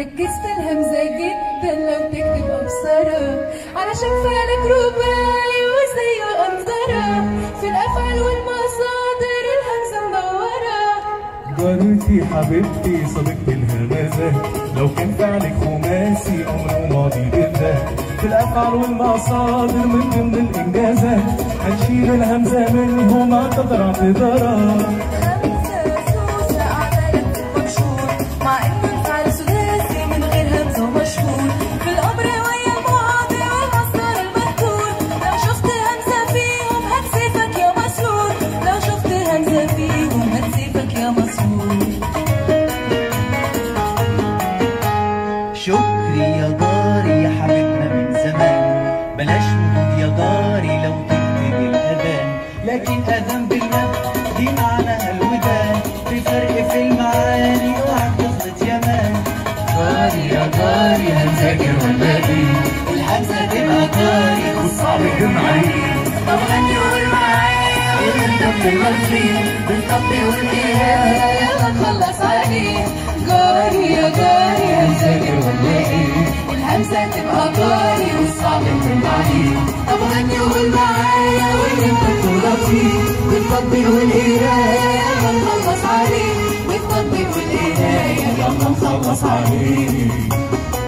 ركز في الهمزة جدا لو تكتب أبصرة علشان فعلك رباعي وزيه أنظرة في الأفعال والمصادر الهمزة مدورة جارتي حبيبتي صديقتي الهمزة لو كان فعلك خماسي أمر ماضي بالذات في الأفعال والمصادر من ضمن الإنجازات هنشيل الهمزة منه ما تقدر اعتذارات همزة سوسة أعمالك مكشور مع إنه الفعل ثلاثي من غير همزة ومشهور في الأمر ويا الماضي والمصدر المذكور لو شفت همزة فيهم هتسيفك يا مسرور لو شفت همزة فيهم هتسيفك يا مسرور شكري يا جاري يا حبيبنا من زمان بلاش وجود يا جاري لو تكتب الأذان لكن أذان بالمد دي معناها الودان في فرق في المعاني اوعى تخلط يا مان جاري يا جاري هنذاكر ولا ايه الهمزة تبقى جاري والصعب جمعي طب غني وقول معايا وننضم للمصري بالطبي والإيهاب يلا نخلص عليه جاري يا جاري هنذاكر ولا ايه الهمزة تبقى جاري والصعب يكون عليه طب غني وقول معايا وننضم للمصري بالطبي والإيهاب يلا نخلص عليه بالطبي والإيهاب يلا نخلص عليه